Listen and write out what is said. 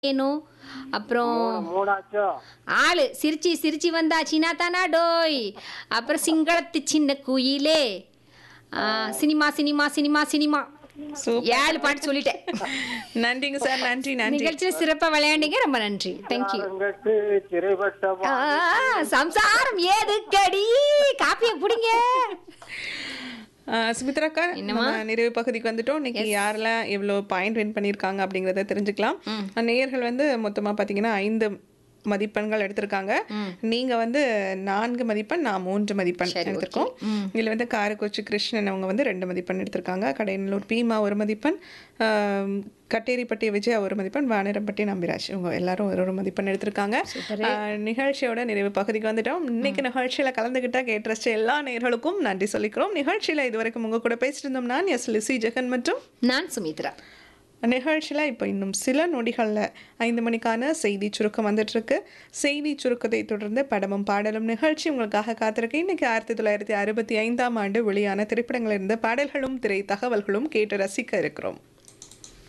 வேணும் அப்புறம் மூணாச்சோ ஆளு சிரிச்சி சிரிச்சி வந்தா சீனா தானா டோய் அப்புறம் சிங்களத்து சின்ன குயிலே ஆ, cinema cinema cinema cinema super ஏழு பாட்டு சொல்லிட்டேன் நன்றிங்க சார் நன்றி நன்றி நிகழ்ச்சியில் சிறப்பா விளையாண்டீங்க ரொம்ப நன்றி தேங்க்யூ அரங்கத்து திரைவட்டமா சம்சாரம் ஏதுக்கடி காப்பியை பிடிங்க ஆ, சுமித்ராக்கா நம்ம நிறைவு பகுதிக்கு வந்துட்டோம் இன்னைக்கு யாரெல்லாம் எவ்வளோ பாயிண்ட் வின் பண்ணியிருக்காங்க அப்படிங்கிறத தெரிஞ்சுக்கலாம் நேயர்கள் வந்து மொத்தமாக பார்த்தீங்கன்னா ஐந்து மதிப்பெண்கள் எடுத்திருக்காங்க நீங்க வந்து நான்கு மதிப்பெண் நான் மூன்று மதிப்பெண் எடுத்திருக்கோம் இதுல வந்து காரக்குச்சி கிருஷ்ணன் அவங்க வந்து ரெண்டு மதிப்பெண் எடுத்திருக்காங்க கடையனூர் பீமா ஒரு மதிப்பெண் ஆம், கட்டேரிப்பட்டி விஜயா ஒரு மதிப்பெண் வானரப்பட்டி நம்பிராஜ் இவங்க எல்லாரும் ஒரு ஒரு மதிப்பெண் எடுத்திருக்காங்க ஆ, நிகழ்ச்சியோட நிறைவு பகுதிக்கு வந்துட்டோம் இன்னைக்கு நிகழ்ச்சியில கலந்துகிட்ட கேட்ரஸ்ட் எல்லா நேயர்களுக்கும் நன்றி சொல்லிக்கிறோம் நிகழ்ச்சியில இதுவரைக்கும் உங்க கூட பேசிட்டு இருந்தோம் நான் எஸ் லிசி ஜெகன் மற்றும் நான் சுமித்ரா நிகழ்ச்சியில் இப்போ இன்னும் சில நொடிகளில் ஐந்து மணிக்கான செய்தி சுருக்கம் வந்துட்டு இருக்கு செய்தி சுருக்கத்தை தொடர்ந்து படமும் பாடலும் நிகழ்ச்சி உங்களுக்காக காத்திருக்கு இன்னைக்கு ஆயிரத்தி தொள்ளாயிரத்தி அறுபத்தி ஐந்தாம் ஆண்டு வெளியான திரைப்படங்களிலிருந்து பாடல்களும் திரை தகவல்களும் கேட்டு ரசிக்க இருக்கிறோம்